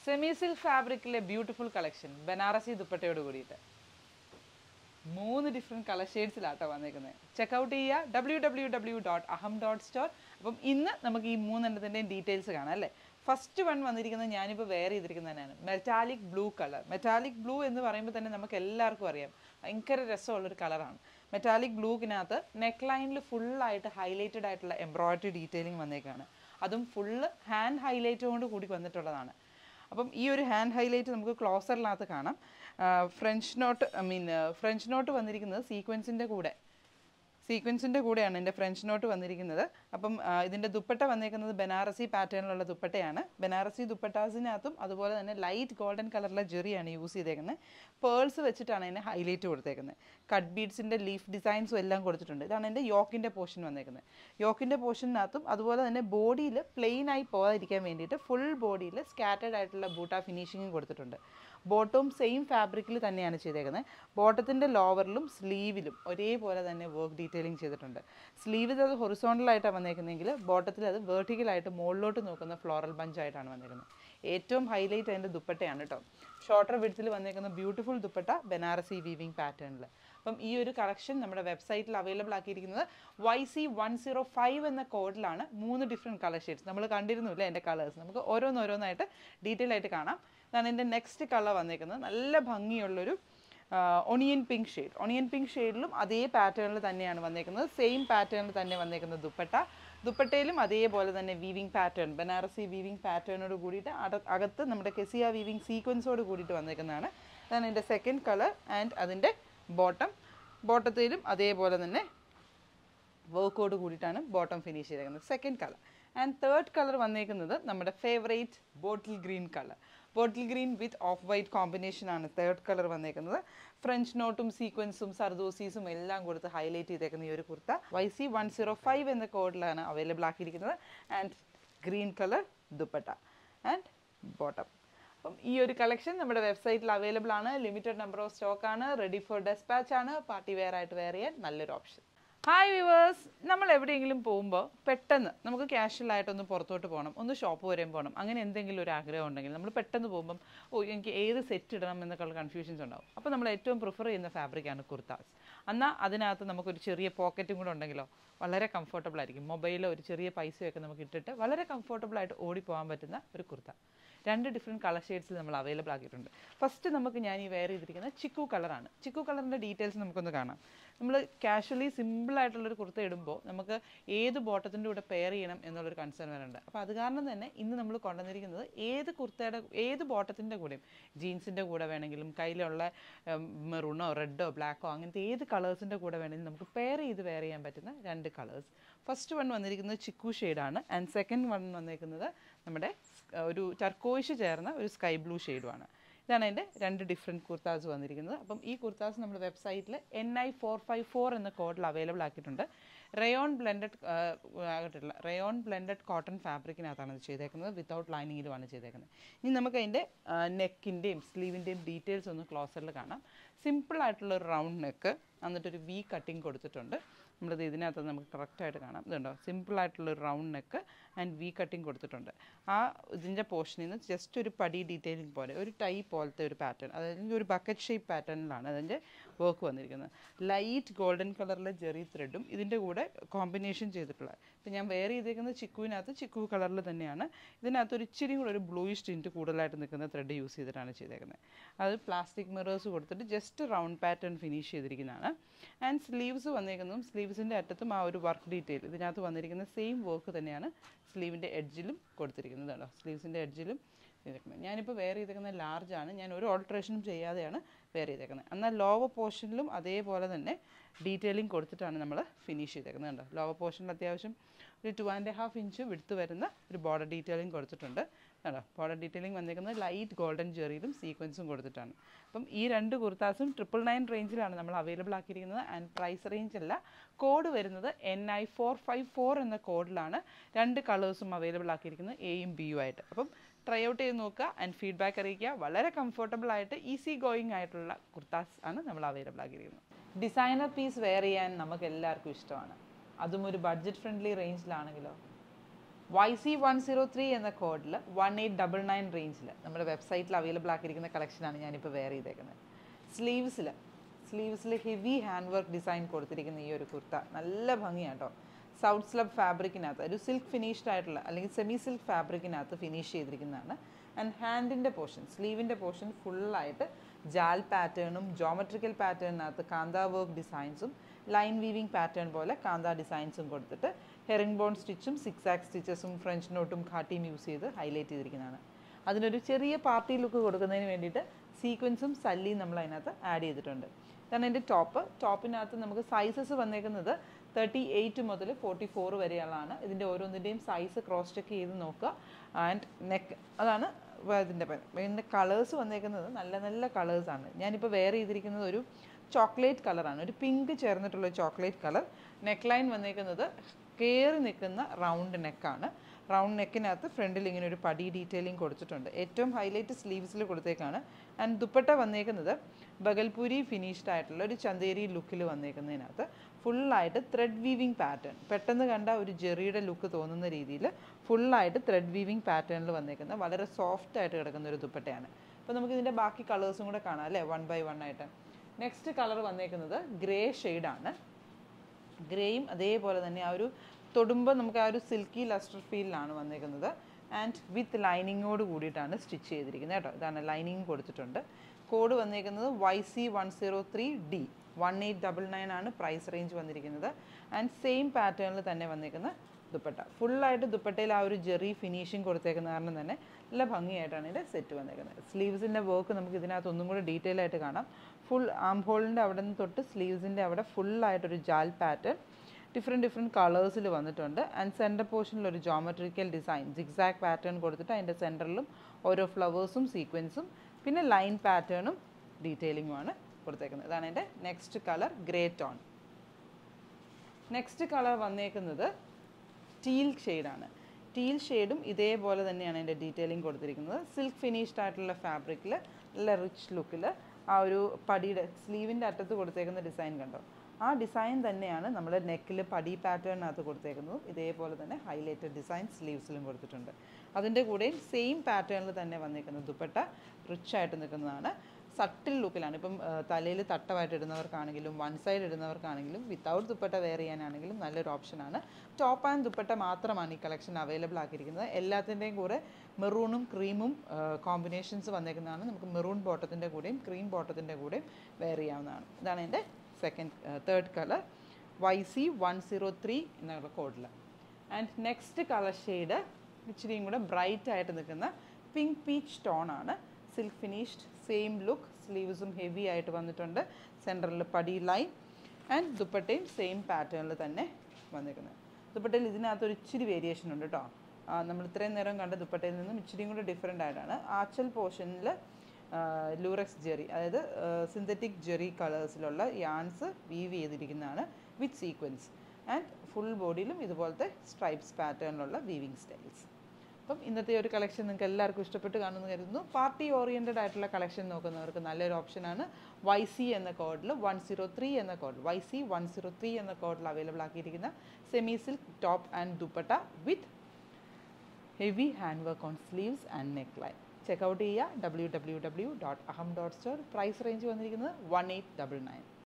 semi silk ഫാബ്രിക്കിലെ beautiful collection Banarasi ദുപ്പട്ടയോട് കൂടിയിട്ട് മൂന്ന് ഡിഫറെൻറ്റ് കളർ ഷെയ്ഡ്സിലാട്ടോ വന്നേക്കുന്നത് ചെക്കൗട്ട് ചെയ്യുക W W W dot Aham dot store അപ്പം ഇന്ന് നമുക്ക് ഈ മൂന്നെണ്ണത്തിൻ്റെയും ഡീറ്റെയിൽസ് കാണാം അല്ലേ ഫസ്റ്റ് വൺ വന്നിരിക്കുന്നത് ഞാനിപ്പോൾ വെയർ ചെയ്തിരിക്കുന്നതിനാണ് metallic blue colour metallic blue എന്ന് പറയുമ്പോൾ തന്നെ നമുക്ക് എല്ലാവർക്കും അറിയാം ഭയങ്കര രസമുള്ളൊരു കളറാണ് മെറ്റാലിക് ബ്ലൂക്കിനകത്ത് നെക്ക് ലൈനിൽ ഫുള്ളായിട്ട് ഹൈലൈറ്റഡ് ആയിട്ടുള്ള എംബ്രോയിഡറി ഡീറ്റെയിലിംഗ് വന്നേക്കാണ് അതും ഫുള്ള് ഹാൻഡ് ഹൈലൈറ്റ് കൊണ്ട് കൂടി വന്നിട്ടുള്ളതാണ് അപ്പം ഈ ഒരു ഹാൻഡ് ഹൈലൈറ്റ് നമുക്ക് ക്ലോസറിനകത്ത് കാണാം French knot I mean French knot വന്നിരിക്കുന്നത് സീക്വൻസിൻ്റെ കൂടെ സീക്വൻസിൻ്റെ കൂടെയാണ് എൻ്റെ ഫ്രഞ്ച് നോട്ട് വന്നിരിക്കുന്നത് അപ്പം ആ, ഇതിൻ്റെ ദുപ്പട്ട വന്നിരിക്കുന്നത് ബനാറസി പാറ്റേണിലുള്ള ദുപ്പട്ടയാണ് ബനാറസി ദുപ്പട്ടാസിനകത്തും അതുപോലെ തന്നെ ലൈറ്റ് ഗോൾഡൻ കളറിലെ ജെറിയാണ് യൂസ് ചെയ്തേക്കുന്നത് പേൾസ് വെച്ചിട്ടാണ് അതിന് ഹൈലൈറ്റ് കൊടുത്തേക്കുന്നത് കട്ട് ബീഡ്സിൻ്റെ ലീഫ് ഡിസൈൻസും എല്ലാം കൊടുത്തിട്ടുണ്ട് ഇതാണ് എൻ്റെ യോക്കിൻ്റെ പോർഷൻ വന്നേക്കുന്നത് യോക്കിൻ്റെ പോർഷനകത്തും അതുപോലെ തന്നെ ബോഡിയിൽ പ്ലെയിൻ ആയി പോകാതിരിക്കാൻ വേണ്ടിയിട്ട് ഫുൾ ബോഡിയിൽ സ്കാറ്റേഡ് ആയിട്ടുള്ള ബൂട്ട ഫിനിഷിങ്ങും കൊടുത്തിട്ടുണ്ട് ബോട്ടവും സെയിം ഫാബ്രിക്കിൽ തന്നെയാണ് ചെയ്തേക്കുന്നത് ബോട്ടത്തിൻ്റെ ലോവറിലും സ്ലീവിലും ഒരേപോലെ തന്നെ വർക്ക് ഡീറ്റെയിലിംഗ് ചെയ്തിട്ടുണ്ട് സ്ലീവിൽ അത് ഹൊറിസോണ്ടലായിട്ടാണ് വന്നേക്കുന്നതെങ്കിൽ ബോട്ടത്തിൽ അത് വെർട്ടിക്കലായിട്ട് മുകളിലോട്ട് നോക്കുന്ന ഫ്ലോറൽ ബഞ്ചായിട്ടാണ് വന്നേക്കുന്നത് ഏറ്റവും ഹൈലൈറ്റ് അതിൻ്റെ ദുപ്പട്ടയാണ് കേട്ടോ ഷോർട്ടർ വിഡ്ത്തിൽ വന്നേക്കുന്ന ബ്യൂട്ടിഫുൾ ദുപ്പട്ട ബനാറസി വീവിങ് പാറ്റേണിൽ അപ്പം ഈ ഒരു കളക്ഷൻ നമ്മുടെ വെബ്സൈറ്റിൽ അവൈലബിൾ ആക്കിയിരിക്കുന്നത് Y C one zero five എന്ന കോഡിലാണ് മൂന്ന് ഡിഫറെൻറ്റ് കളർ ഷെയ്ഡ്സ് നമ്മൾ കണ്ടിരുന്നില്ല എൻ്റെ കളേഴ്സ് നമുക്ക് ഓരോന്നോരോന്നായിട്ട് ഡീറ്റെയിൽ ആയിട്ട് കാണാം ഇതാണ് എൻ്റെ നെക്സ്റ്റ് കളർ വന്നേക്കുന്നത് നല്ല ഭംഗിയുള്ളൊരു onion pink shade onion pink ഷെയ്ഡിലും അതേ പാറ്റേണിൽ തന്നെയാണ് വന്നേക്കുന്നത് സെയിം പാറ്റേണിൽ തന്നെ വന്നേക്കുന്നത് ദുപ്പട്ട ദുപ്പട്ടയിലും അതേപോലെ തന്നെ വീവിങ് പാറ്റേൺ ബനാറസി വീവിങ് പാറ്റേണോട് കൂടിയിട്ട് അട- അകത്ത് നമ്മുടെ കെസിയ വീവിങ് സീക്വൻസോട് കൂടിയിട്ട് വന്നേക്കുന്നതാണ് അതാണ് എൻ്റെ സെക്കൻഡ് കളർ ആൻഡ് അതിൻ്റെ ബോട്ടം ബോട്ടത്തിലും അതേപോലെ തന്നെ വർക്കോട് കൂടിയിട്ടാണ് ബോട്ടം ഫിനിഷ് ചെയ്തേക്കുന്നത് second colour and third colour വന്നേക്കുന്നത് നമ്മുടെ favourite bottle green colour bottle green with off white combination ആണ് തേർഡ് കളർ വന്നേക്കുന്നത് ഫ്രഞ്ച് നോട്ടും സീക്വൻസും സർദോസീസും എല്ലാം കൊടുത്ത് ഹൈലൈറ്റ് ചെയ്തേക്കുന്ന ഈ ഒരു kurta Y C one zero five എന്ന കോഡിലാണ് അവൈലബിൾ ആക്കിയിരിക്കുന്നത് and green colour dupatta and bottom അപ്പം ഈ ഒരു കളക്ഷൻ നമ്മുടെ വെബ്സൈറ്റിൽ അവൈലബിൾ ആണ് ലിമിറ്റഡ് നമ്പർ ഓഫ് സ്റ്റോക്ക് ആണ് റെഡി ഫോർ ഡെസ്പാച്ച് ആണ് പാർട്ടി വെയർ ആയിട്ട് വെയർ ചെയ്യാൻ നല്ലൊരു ഓപ്ഷൻ ഹായ് വിവേഴ്സ് നമ്മൾ എവിടെയെങ്കിലും പോകുമ്പോൾ പെട്ടെന്ന് നമുക്ക് casual ആയിട്ടൊന്ന് പുറത്തോട്ട് പോകണം ഒന്ന് ഷോപ്പ് വരെയും പോകണം അങ്ങനെ എന്തെങ്കിലും ഒരു ആഗ്രഹം ഉണ്ടെങ്കിൽ നമ്മൾ പെട്ടെന്ന് പോകുമ്പം ഓ എനിക്ക് ഏത് സെറ്റ് ഇടണം എന്നൊക്കെയുള്ള കൺഫ്യൂഷൻസ് ഉണ്ടാവും അപ്പോൾ നമ്മൾ ഏറ്റവും പ്രിഫർ ചെയ്യുന്ന ഫാബ്രിക്കാണ് കുർത്താസ് എന്നാൽ അതിനകത്ത് നമുക്കൊരു ചെറിയ പോക്കറ്റും കൂടെ ഉണ്ടെങ്കിലോ വളരെ കംഫർട്ടബിൾ ആയിരിക്കും മൊബൈലിൽ ഒരു ചെറിയ പൈസയൊക്കെ നമുക്ക് ഇട്ടിട്ട് വളരെ കംഫർട്ടബിൾ ആയിട്ട് ഓടിപ്പോകാൻ പറ്റുന്ന ഒരു കുർത്ത രണ്ട് ഡിഫറെൻറ്റ് കളർ ഷെയ്ഡ്സിൽ നമ്മൾ അവൈലബിൾ ആക്കിയിട്ടുണ്ട് ഫസ്റ്റ് നമുക്ക് ഞാൻ ഈ വെയർ ചെയ്തിരിക്കുന്ന ചിക്കു കളറാണ് ചിക്കു കളറിൻ്റെ ഡീറ്റെയിൽസ് നമുക്കൊന്ന് കാണാം നമ്മൾ കാഷ്വലി സിമ്പിളായിട്ടുള്ളൊരു കുർത്ത ഇടുമ്പോൾ നമുക്ക് ഏത് ബോട്ടത്തിൻ്റെ കൂടെ പെയർ ചെയ്യണം എന്നുള്ളൊരു കൺസേൺ വരുന്നുണ്ട് അപ്പോൾ അത് കാരണം തന്നെ ഇന്ന് നമ്മൾ കൊണ്ടുവന്നിരിക്കുന്നത് ഏത് കുർത്തയുടെ ഏത് ബോട്ടത്തിൻ്റെ കൂടെയും ജീൻസിൻ്റെ കൂടെ വേണമെങ്കിലും കയ്യിലുള്ള മെറൂണോ റെഡോ ബ്ലാക്കോ അങ്ങനത്തെ ഏത് കളേഴ്സിൻ്റെ കൂടെ വേണമെങ്കിലും നമുക്ക് പെയർ ചെയ്ത് വെയർ ചെയ്യാൻ പറ്റുന്ന രണ്ട് കളേഴ്സ് ഫസ്റ്റ് വൺ വന്നിരിക്കുന്നത് ചിക്കു ഷെയ്ഡാണ് ആൻഡ് സെക്കൻഡ് വൺ വന്നിരിക്കുന്നത് നമ്മുടെ സ്- ഒരു ടർക്കോയിഷ് ചേർന്ന ഒരു സ്കൈ ബ്ലൂ ഷെയ്ഡുമാണ് ഇതാണ് എൻ്റെ രണ്ട് ഡിഫറെൻറ്റ് കുർത്താസ് വന്നിരിക്കുന്നത് അപ്പം ഈ കുർത്താസ് നമ്മൾ വെബ്സൈറ്റിൽ N I four five four എന്ന കോഡിൽ അവൈലബിൾ ആക്കിയിട്ടുണ്ട് റയോൺ ബ്ലെൻഡഡ് ആകട്ടില്ല റയോൺ ബ്ലെൻഡഡ് കോട്ടൺ ഫാബ്രിക്കിനകത്താണ് ഇത് ചെയ്തേക്കുന്നത് വിത്തൗട്ട് ലൈനിങ്ങിലുമാണ് ചെയ്തേക്കുന്നത് ഇനി നമുക്ക് അതിൻ്റെ നെക്കിൻ്റെയും സ്ലീവിൻ്റെയും ഡീറ്റെയിൽസ് ഒന്ന് ക്ലോസറിൽ കാണാം സിമ്പിൾ ആയിട്ടുള്ള ഒരു റൗണ്ട് നെക്ക് എന്നിട്ടൊരു വി കട്ടിങ് കൊടുത്തിട്ടുണ്ട് നമ്മളിത് ഇതിനകത്ത് നമുക്ക് കറക്റ്റായിട്ട് കാണാം ഇതുണ്ടോ സിമ്പിളായിട്ടുള്ള ഒരു round neck and V cutting കൊടുത്തിട്ടുണ്ട് ആ ഇതിൻ്റെ പോർഷനിൽ നിന്ന് ജസ്റ്റ് ഒരു പടി ഡീറ്റെയിലിംഗ് പോലെ ഒരു ടൈ പോലത്തെ ഒരു പാറ്റേൺ അതായത് ഒരു ബക്കറ്റ് ഷേപ്പ് പാറ്റേണിലാണ് അതിൻ്റെ വർക്ക് വന്നിരിക്കുന്നത് ലൈറ്റ് ഗോൾഡൻ കളറിലെ ജെറി ത്രെഡും ഇതിൻ്റെ കൂടെ കോമ്പിനേഷൻ ചെയ്തിട്ടുള്ളത് ഇപ്പം ഞാൻ വെയർ ചെയ്തേക്കുന്നത് ചിക്കുവിനകത്ത് ചിക്കു കളറിൽ തന്നെയാണ് ഇതിനകത്ത് ഒരു ഇച്ചിരി കൂടെ ഒരു ബ്ലൂയിഷ് ടിൻറ്റ് കൂടുതലായിട്ട് നിൽക്കുന്ന ത്രെഡ് യൂസ് ചെയ്തിട്ടാണ് ചെയ്തേക്കുന്നത് അത് പ്ലാസ്റ്റിക് മിറേഴ്സ് കൊടുത്തിട്ട് ജസ്റ്റ് റൗണ്ട് പാറ്റേൺ ഫിനിഷ് ചെയ്തിരിക്കുന്നതാണ് ആൻഡ് സ്ലീവ്സ് വന്നേക്കുന്നതും സ്ലീവ്സിൻ്റെ അറ്റത്തും ആ ഒരു വർക്ക് ഡീറ്റെയിൽ ഇതിനകത്ത് വന്നിരിക്കുന്ന സെയിം വർക്ക് തന്നെയാണ് സ്ലീവിൻ്റെ എഡ്ജിലും കൊടുത്തിരിക്കുന്നത് കേട്ടോ സ്ലീവ്സിൻ്റെ എഡ്ജിലും ചെയ്തേക്കുന്നത് ഞാനിപ്പോൾ വെയർ ചെയ്തേക്കുന്നത് ലാർജ് ആണ് ഞാൻ ഒരു ഓൾട്രേഷനും ചെയ്യാതെയാണ് വെയർ ചെയ്തേക്കുന്നത് എന്നാൽ ലോവർ പോർഷനിലും അതേപോലെ തന്നെ ഡീറ്റെയിലിംഗ് കൊടുത്തിട്ടാണ് നമ്മൾ ഫിനിഷ് ചെയ്തേക്കുന്നത് കണ്ടോ ലോവർ പോർഷനിൽ അത്യാവശ്യം ഒരു ടു ആൻഡ് ഹാഫ് ഇഞ്ച് വിടുത്ത് വരുന്ന ഒരു ബോർഡർ ഡീറ്റെയിലിംഗ് കൊടുത്തിട്ടുണ്ട് കണ്ടോ ബോർഡർ ഡീറ്റെയിലിംഗ് വന്നേക്കുന്നത് ലൈറ്റ് ഗോൾഡൻ ജെറിയിലും സീക്വൻസും കൊടുത്തിട്ടാണ് അപ്പം ഈ രണ്ട് കുർത്താസും ട്രിപ്പിൾ നയൻ റേഞ്ചിലാണ് നമ്മൾ അവൈലബിൾ ആക്കിയിരിക്കുന്നത് ആൻഡ് പ്രൈസ് റേഞ്ച് അല്ല കോഡ് വരുന്നത് N I four five four എന്ന കോഡിലാണ് രണ്ട് കളേഴ്സും അവൈലബിൾ ആക്കിയിരിക്കുന്നത് എയും ബിയും ആയിട്ട് അപ്പം ട്രൈ ഔട്ട് ചെയ്ത് നോക്കുക ആൻഡ് ഫീഡ്ബാക്ക് അറിയിക്കുക വളരെ കംഫർട്ടബിൾ ആയിട്ട് ഈസി ഗോയിങ് ആയിട്ടുള്ള കുർത്താസ് ആണ് നമ്മൾ അവൈലബിൾ ആക്കിയിരിക്കുന്നത് ഡിസൈനർ പീസ് വെയർ ചെയ്യാൻ നമുക്ക് എല്ലാവർക്കും ഇഷ്ടമാണ് അതും ഒരു ബഡ്ജറ്റ് ഫ്രണ്ട്ലി റേഞ്ചിലാണെങ്കിലോ Y C one zero three എന്ന കോഡിൽ വൺ എയ്റ്റ് ഡബിൾ നയൻ റേഞ്ചിൽ നമ്മുടെ വെബ്സൈറ്റിൽ അവൈലബിൾ ആക്കിയിരിക്കുന്ന കളക്ഷനാണ് ഞാനിപ്പോൾ വെയർ ചെയ്തേക്കുന്നത് സ്ലീവ്സിൽ സ്ലീവ്സിൽ ഹെവി ഹാൻഡ് വർക്ക് ഡിസൈൻ കൊടുത്തിരിക്കുന്ന ഈ ഒരു കുർത്ത നല്ല ഭംഗിയാണ് കേട്ടോ സൗത്ത് സ്ലബ് ഫാബ്രിക്കിനകത്ത് ഒരു സിൽക്ക് ഫിനിഷ്ഡ് ആയിട്ടുള്ള അല്ലെങ്കിൽ സെമി സിൽക്ക് ഫാബ്രിക്കിനകത്ത് ഫിനിഷ് ചെയ്തിരിക്കുന്നതാണ് ആൻഡ് ഹാൻഡിൻ്റെ പോർഷൻ സ്ലീവിൻ്റെ പോർഷൻ ഫുള്ളായിട്ട് ജാൽ പാറ്റേണും ജോമെട്രിക്കൽ പാറ്റേണിനകത്ത് കാന്ത വർക്ക് ഡിസൈൻസും ലൈൻ വീവിംഗ് പാറ്റേൺ പോലെ കാന്ത ഡിസൈൻസും കൊടുത്തിട്ട് ഹെറിംഗ് ബോൺ സ്റ്റിച്ചും സിക്സ് ആക്ക് സ്റ്റിച്ചസും ഫ്രഞ്ച് നോട്ടും ഖാട്ടിയും യൂസ് ചെയ്ത് ഹൈലൈറ്റ് ചെയ്തിരിക്കുന്നതാണ് അതിനൊരു ചെറിയ പാർട്ടി ലുക്ക് കൊടുക്കുന്നതിന് വേണ്ടിയിട്ട് സീക്വൻസും സല്ലിയും നമ്മൾ അതിനകത്ത് ആഡ് ചെയ്തിട്ടുണ്ട് ഇതാണ് എൻ്റെ ടോപ്പ് ടോപ്പിനകത്ത് നമുക്ക് സൈസസ് വന്നേക്കുന്നത് തേർട്ടി എയ്റ്റ് മുതൽ ഫോർട്ടി ഫോർ വരെയുള്ളതാണ് ഇതിൻ്റെ ഓരോന്നിൻ്റെയും സൈസ് ക്രോസ് ചെക്ക് ചെയ്ത് നോക്കുക ആൻഡ് നെക്ക് അതാണ് ഇതിൻ്റെ ഇതിൻ്റെ കളേഴ്സ് വന്നേക്കുന്നത് നല്ല നല്ല കളേഴ്സാണ് ഞാനിപ്പോൾ വെയർ ചെയ്തിരിക്കുന്നത് ഒരു ചോക്ലേറ്റ് കളറാണ് ഒരു പിങ്ക് ചേർന്നിട്ടുള്ള ചോക്ലേറ്റ് കളർ നെക്ക് ലൈൻ വന്നേക്കുന്നത് കയറി നിൽക്കുന്ന റൗണ്ട് നെക്കാണ് റൗണ്ട് നെക്കിനകത്ത് ഫ്രണ്ടിൽ ഇങ്ങനെ ഒരു പടി ഡീറ്റെയിലിംഗ് കൊടുത്തിട്ടുണ്ട് ഏറ്റവും ഹൈലൈറ്റ് സ്ലീവ്സിൽ കൊടുത്തേക്കാണ് ആൻഡ് ദുപ്പട്ട വന്നേക്കുന്നത് ബഗൽപൂരി ഫിനിഷ്ഡ് ആയിട്ടുള്ള ഒരു ചന്തേരി ലുക്കിൽ വന്നേക്കുന്നതിനകത്ത് ഫുള്ളായിട്ട് ത്രെഡ് വീവിങ് പാറ്റേൺ പെട്ടെന്ന് കണ്ട ഒരു ജെറിയുടെ ലുക്ക് തോന്നുന്ന രീതിയിൽ ഫുള്ളായിട്ട് ത്രെഡ് വീവിങ് പാറ്റേണിൽ വന്നേക്കുന്ന വളരെ സോഫ്റ്റ് ആയിട്ട് കിടക്കുന്ന ഒരു ദുപ്പട്ടയാണ് അപ്പോൾ നമുക്ക് ഇതിൻ്റെ ബാക്കി കളേഴ്സും കൂടെ കാണാം അല്ലേ വൺ ബൈ വൺ ആയിട്ട് നെക്സ്റ്റ് കളർ വന്നേക്കുന്നത് ഗ്രേ ഷെയ്ഡാണ് ഗ്രേയും അതേപോലെ തന്നെ ആ ഒരു തൊടുമ്പോൾ നമുക്ക് ആ ഒരു സിൽക്കി ലസ്റ്റർ ഫീലിലാണ് വന്നേക്കുന്നത് ആൻഡ് വിത്ത് ലൈനിങ്ങോട് കൂടിയിട്ടാണ് സ്റ്റിച്ച് ചെയ്തിരിക്കുന്നത് കേട്ടോ ഇതാണ് ലൈനിങ് കൊടുത്തിട്ടുണ്ട് കോഡ് വന്നേക്കുന്നത് Y C one zero three D one eight double nine ആണ് പ്രൈസ് റേഞ്ച് വന്നിരിക്കുന്നത് ആൻഡ് സെയിം പാറ്റേണിൽ തന്നെ വന്നേക്കുന്ന ദുപ്പട്ട ഫുള്ളായിട്ട് ദുപ്പട്ടയിൽ ആ ഒരു ജെറി ഫിനിഷിങ് കൊടുത്തേക്കുന്ന കാരണം തന്നെ നല്ല ഭംഗിയായിട്ടാണ് ഇതിൻ്റെ സെറ്റ് വന്നേക്കുന്നത് സ്ലീവ്സിൻ്റെ വർക്ക് നമുക്ക് ഇതിനകത്ത് ഒന്നും കൂടെ ഡീറ്റെയിൽ ആയിട്ട് കാണാം ഫുൾ ആം ഹോളിൻ്റെ അവിടെ നിന്ന് തൊട്ട് സ്ലീവ്സിൻ്റെ അവിടെ ഫുള്ളായിട്ടൊരു ജാൽ പാറ്റേൺ ഡിഫറെൻറ്റ് ഡിഫറെൻറ്റ് കളേഴ്സിൽ വന്നിട്ടുണ്ട് ആൻഡ് സെൻറ്റർ പോർഷനിൽ ഒരു ജോമെട്രിക്കൽ ഡിസൈൻ സിക്സാക് പാറ്റേൺ കൊടുത്തിട്ട് അതിൻ്റെ സെൻറ്ററിലും ഓരോ ഫ്ലവേഴ്സും സീക്വൻസും പിന്നെ ലൈൻ പാറ്റേണും ഡീറ്റെയിലിങ്ങുമാണ് കൊടുത്തേക്കുന്നത് ഇതാണ് എൻ്റെ next colour grey tone next colour വന്നേക്കുന്നത് ടീൽ ഷെയ്ഡാണ് ടീൽ ഷെയ്ഡും ഇതേപോലെ തന്നെയാണ് എൻ്റെ ഡീറ്റെയിലിംഗ് കൊടുത്തിരിക്കുന്നത് സിൽക്ക് ഫിനിഷ്ഡ് ആയിട്ടുള്ള ഫാബ്രിക്കിൽ നല്ല റിച്ച് ലുക്കിൽ ആ ഒരു പടിയുടെ സ്ലീവിൻ്റെ അറ്റത്ത് കൊടുത്തേക്കുന്ന ഡിസൈൻ കണ്ടോ ആ ഡിസൈൻ തന്നെയാണ് നമ്മൾ നെക്കിൽ പടി പാറ്റേണിനകത്ത് കൊടുത്തേക്കുന്നതും ഇതേപോലെ തന്നെ ഹൈലൈറ്റഡ് ഡിസൈൻ സ്ലീവ്സിലും കൊടുത്തിട്ടുണ്ട് അതിൻ്റെ കൂടെയും സെയിം പാറ്റേണിൽ തന്നെ വന്നേക്കുന്ന ദുപ്പട്ട റിച്ച് ആയിട്ട് നിൽക്കുന്നതാണ് സട്ടിൽ ലുക്കിലാണ് ഇപ്പം തലയിൽ തട്ടമായിട്ട് ഇടുന്നവർക്കാണെങ്കിലും വൺ സൈഡ് ഇടുന്നവർക്കാണെങ്കിലും വിത്തൗട്ട് ദുപ്പട്ട വെയർ ചെയ്യാനാണെങ്കിലും നല്ലൊരു ഓപ്ഷനാണ് ടോപ്പ് ആൻഡ് ദുപ്പട്ട മാത്രമാണ് ഈ കളക്ഷൻ അവൈലബിൾ ആക്കിയിരിക്കുന്നത് എല്ലാത്തിൻ്റെയും കൂടെ മെറൂണും ക്രീമും കോമ്പിനേഷൻസ് വന്നേക്കുന്നതാണ് നമുക്ക് മെറൂൺ ബോട്ടത്തിൻ്റെ കൂടെയും ക്രീം ബോട്ടത്തിൻ്റെ കൂടെയും വെയർ ചെയ്യാവുന്നതാണ് ഇതാണ് എൻ്റെ second third colour Y C one zero three എന്നുള്ള കോഡിൽ ആൻഡ് നെക്സ്റ്റ് കളർ ഷെയ്ഡ് ഇച്ചിരിയും കൂടെ ബ്രൈറ്റ് ആയിട്ട് നിൽക്കുന്ന പിങ്ക് പീച്ച് ടോൺ ആണ് സിൽക്ക് ഫിനിഷ്ഡ് സെയിം ലുക്ക് സ്ലീവ്സും ഹെവി ആയിട്ട് വന്നിട്ടുണ്ട് സെൻറ്ററിൽ പടി ലൈൻ ആൻഡ് ദുപ്പട്ടയും സെയിം പാറ്റേണിൽ തന്നെ വന്നിരിക്കുന്നത് ദുപ്പട്ടയിൽ ഇതിനകത്ത് ഒരു ഇച്ചിരി വേരിയേഷൻ ഉണ്ട് കേട്ടോ നമ്മൾ ഇത്രയും നേരം കണ്ട ദുപ്പട്ടയിൽ നിന്നും ഇച്ചിരിയും കൂടെ ഡിഫറെൻ്റ് ആയിട്ടാണ് ആച്ചൽ പോർഷനിൽ ലൂറക്സ് ജെറി അതായത് സിന്തറ്റിക് ജെറി കളേഴ്സിലുള്ള യാൻസ് വീവ് ചെയ്തിരിക്കുന്നതാണ് വിത്ത് സീക്വൻസ് ആൻഡ് ഫുൾ ബോഡിയിലും ഇതുപോലത്തെ സ്ട്രൈപ്സ് പാറ്റേണിലുള്ള വീവിങ് സ്റ്റൈൽസ് അപ്പം ഇന്നത്തെ ഒരു കളക്ഷൻ നിങ്ങൾക്ക് എല്ലാവർക്കും ഇഷ്ടപ്പെട്ട് കാണുമെന്ന് കരുതുന്നു പാർട്ടി ഓറിയൻറ്റഡ് ആയിട്ടുള്ള കളക്ഷൻ നോക്കുന്നവർക്ക് നല്ലൊരു ഓപ്ഷനാണ് വൈ സി എന്ന കോഡിൽ വൺ സീറോ ത്രീ എന്ന code Y C one zero three എന്ന കോഡിൽ അവൈലബിൾ ആക്കിയിരിക്കുന്ന semi silk top and dupatta with heavy hand work on sleeves and neck line checkout ചെയ്യുക W W W dot Aham dot store price range വന്നിരിക്കുന്നത് one eight double nine